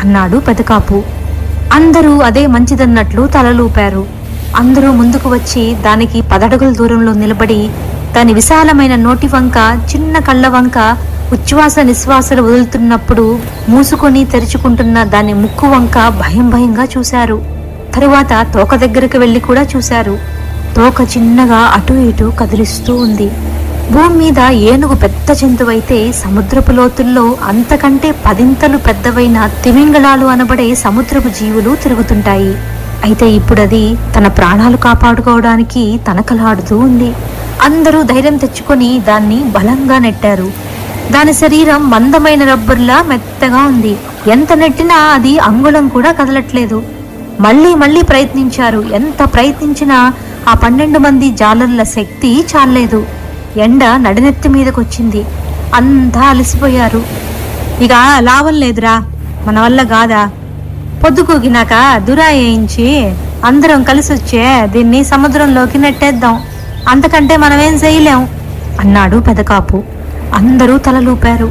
అన్నాడు పెదకాపు అందరూ అదే మంచిదన్నట్లు తలలూపారు అందరూ ముందుకు వచ్చి దానికి పదడుగుల దూరంలో నిలబడి దాని విశాలమైన నోటి వంక చిన్న కళ్ళ వంక ఉచ్ఛ్వాస నిశ్వాసలు వదులుతున్నప్పుడు మూసుకొని తెరుచుకుంటున్న దాని ముక్కు వంక భయం భయంగా చూశారు తరువాత తోక దగ్గరకు వెళ్లి కూడా చూశారు తోక చిన్నగా అటు ఇటు కదిలిస్తూ ఉంది భూమి మీద ఏనుగు పెద్ద జంతువైతే సముద్రపు లోతుల్లో అంతకంటే పదింతలు పెద్దవైన తిమింగళాలు అనబడే సముద్రపు జీవులు తిరుగుతుంటాయి అయితే ఇప్పుడది తన ప్రాణాలు కాపాడుకోవడానికి తనకలాడుతూ ఉంది అందరూ ధైర్యం తెచ్చుకొని దాన్ని బలంగా నెట్టారు దాని శరీరం మందమైన రబ్బర్లా మెత్తగా ఉంది ఎంత నెట్టినా అది అంగుళం కూడా కదలట్లేదు మళ్ళీ మళ్ళీ ప్రయత్నించారు ఎంత ప్రయత్నించినా ఆ పన్నెండు మంది జాలర్ల శక్తి చాలలేదు ఎండ నడినెత్తి మీదకొచ్చింది అంతా అలసిపోయారు ఇక లాభం లేదురా మన వల్ల కాదా పొద్దుకూకినాక దురా వేయించి అందరం కలిసి వచ్చే దీన్ని సముద్రంలోకి నెట్టేద్దాం అంతకంటే మనమేం చేయలేం అన్నాడు పెదకాపు అందరూ తలలూపారు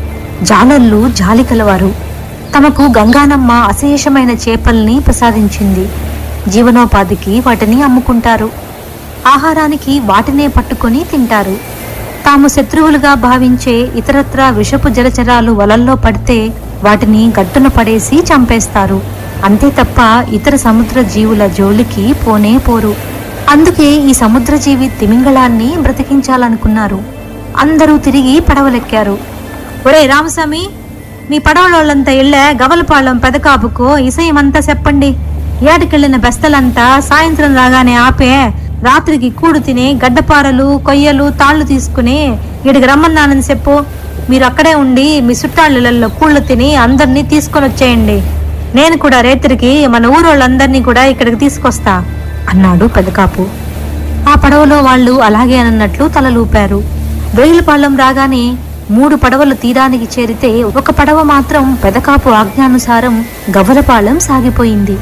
జాలర్లు జాలి కలవారు తమకు గంగానమ్మ అశేషమైన చేపల్ని ప్రసాదించింది జీవనోపాధికి వాటిని అమ్ముకుంటారు ఆహారానికి వాటినే పట్టుకొని తింటారు తాము శత్రువులుగా భావించే ఇతరత్రా విషపు జలచరాలు వలల్లో పడితే వాటిని గట్టున పడేసి చంపేస్తారు అంతే తప్ప ఇతర సముద్ర జీవుల జోలికి పోనే పోరు అందుకే ఈ సముద్ర జీవి తిమింగళాన్ని బ్రతికించాలనుకున్నారు అందరూ తిరిగి పడవలెక్కారు ఒరే రామస్వామి మీ పడవలోళ్ళంతా ఇళ్ళే గవలపాళెం పెదకాపుకు ఇసయమంతా చెప్పండి ఏటకెళ్ళిన బెస్తలంతా సాయంత్రం రాగానే ఆపే రాత్రికి కూడు తిని గడ్డపారలు కొయ్యలు తాళ్ళు తీసుకుని ఇడికి రమ్మన్నానని చెప్పు మీరు అక్కడే ఉండి మీ చుట్టాళ్ళలో కూళ్ళు తిని అందరినీ తీసుకొని వచ్చేయండి నేను కూడా రేత్రికి మన ఊరోళ్ళందరినీ కూడా ఇక్కడికి తీసుకొస్తా అన్నాడు పెదకాపు ఆ పడవలో వాళ్ళు అలాగే అన్నట్లు తలలూపారు వేలుపాలెం రాగానే మూడు పడవలు తీరానికి చేరితే ఒక పడవ మాత్రం పెదకాపు ఆజ్ఞానుసారం గవ్వలపాలెం సాగిపోయింది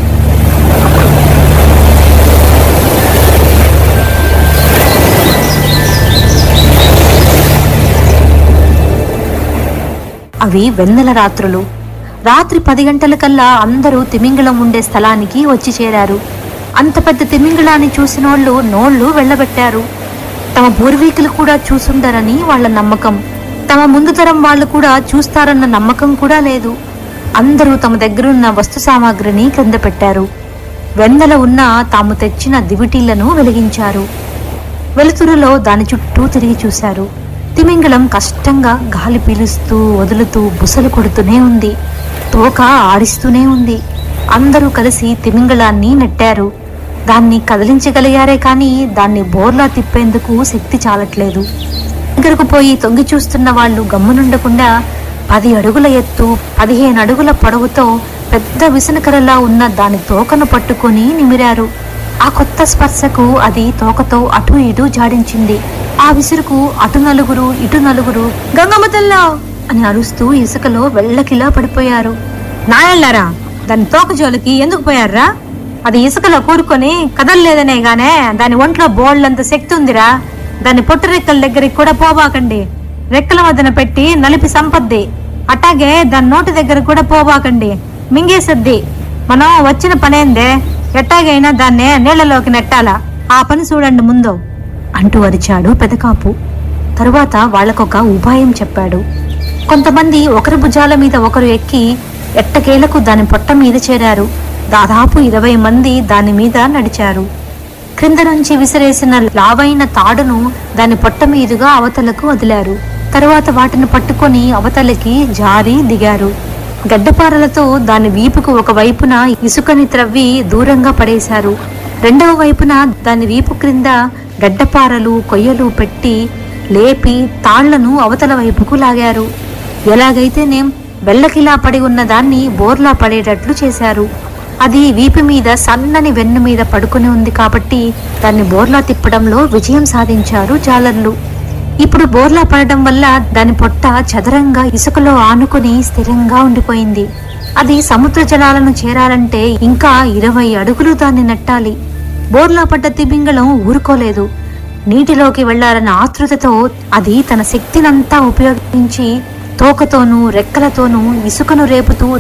అవి వెన్నెల రాత్రులు రాత్రి పది గంటలకల్లా అందరూ తిమింగళం ఉండే స్థలానికి వచ్చి చేరారు అంత పెద్ద తిమింగళాన్ని చూసినోళ్ళు నోళ్ళు వెళ్ళబెట్టారు తమ పూర్వీకులు కూడా చూసుండరని వాళ్ళ నమ్మకం తమ ముందు తరం వాళ్ళు కూడా చూస్తారన్న నమ్మకం కూడా లేదు అందరూ తమ దగ్గరున్న వస్తు సామాగ్రిని క్రింద పెట్టారు వెన్నెల ఉన్న తాము తెచ్చిన దివిటీలను వెలిగించారు వెలుతురులో దాని చుట్టూ తిరిగి చూశారు తిమింగళం కష్టంగా గాలి పీలుస్తూ వదులుతూ బుసలు కొడుతూనే ఉంది తోక ఆడిస్తూనే ఉంది అందరూ కలిసి తిమింగళాన్ని నెట్టారు దాన్ని కదిలించగలిగారే కానీ దాన్ని బోర్లా తిప్పేందుకు శక్తి చాలట్లేదు దగ్గరకు పోయి తొంగి చూస్తున్న వాళ్ళు గమ్మునుండకుండా పది అడుగుల ఎత్తు పదిహేను అడుగుల పొడవుతో పెద్ద విసనకరలా ఉన్న దాని తోకను పట్టుకొని నిమిరారు ఆ కొత్త స్పర్శకు అది తోకతో అటు ఇటు జాడించింది ఆ విసురుకు అటు నలుగురు ఇటు నలుగురు గంగమ్మ తల్లో అని అరుస్తూ ఇసుకలో వెళ్ళకిలా పడిపోయారు నాయల్లారా దాని తోక జోలికి ఎందుకు పోయారా అది ఇసుకలో కూరుకొని కదలలేదనే గానే దాని ఒంట్లో బోళ్ళంత శక్తి ఉందిరా దాని పొట్టు రెక్కల దగ్గరికి కూడా పోబాకండి రెక్కల మధ్యన పెట్టి నలిపి సంపద్ది అట్టాగే దాని నోటి దగ్గర కూడా పోబాకండి మింగేసద్ది మనం వచ్చిన పనేందే ఎట్టాగైనా దాన్నే నీళ్లలోకి నెట్టాలా ఆ పని చూడండి ముందు అంటూ అరిచాడు పెదకాపు తరువాత వాళ్ళకొక ఉపాయం చెప్పాడు కొంతమంది ఒకరి భుజాల మీద ఒకరు ఎక్కి ఎట్టకేలకు దాని పొట్ట మీద చేరారు దాదాపు ఇరవై మంది దాని మీద నడిచారు క్రింద నుంచి విసిరేసిన లావైన తాడును దాని పొట్ట మీదుగా అవతలకు వదిలారు తరువాత వాటిని పట్టుకొని అవతలకి జారి దిగారు గడ్డపారలతో దాని వీపుకు ఒక వైపున ఇసుకని త్రవ్వి దూరంగా పడేశారు రెండవ వైపున దాని వీపు క్రింద గడ్డపారలు కొయ్యలు పెట్టి లేపి తాళ్లను అవతల వైపుకు లాగారు ఎలాగైతేనేం బెల్లకిలా పడి ఉన్న దాన్ని బోర్లా పడేటట్లు చేశారు అది వీపు మీద సన్నని వెన్ను మీద పడుకుని ఉంది కాబట్టి దాన్ని బోర్లా తిప్పడంలో విజయం సాధించారు జాలర్లు ఇప్పుడు బోర్లా పడడం వల్ల దాని పొట్ట చదరంగా ఇసుకలో ఆనుకుని స్థిరంగా ఉండిపోయింది అది సముద్ర జలాలను చేరాలంటే ఇంకా ఇరవై అడుగులు దాన్ని నెట్టాలి బోర్లా పడ్డ తిమింగళం ఊరుకోలేదు నీటిలోకి వెళ్లాలన్న ఆతృతతో అది తన శక్తినంతా ఉపయోగించి తోకతోనూ రెక్కలతోనూ ఇసుకను రేపుతూ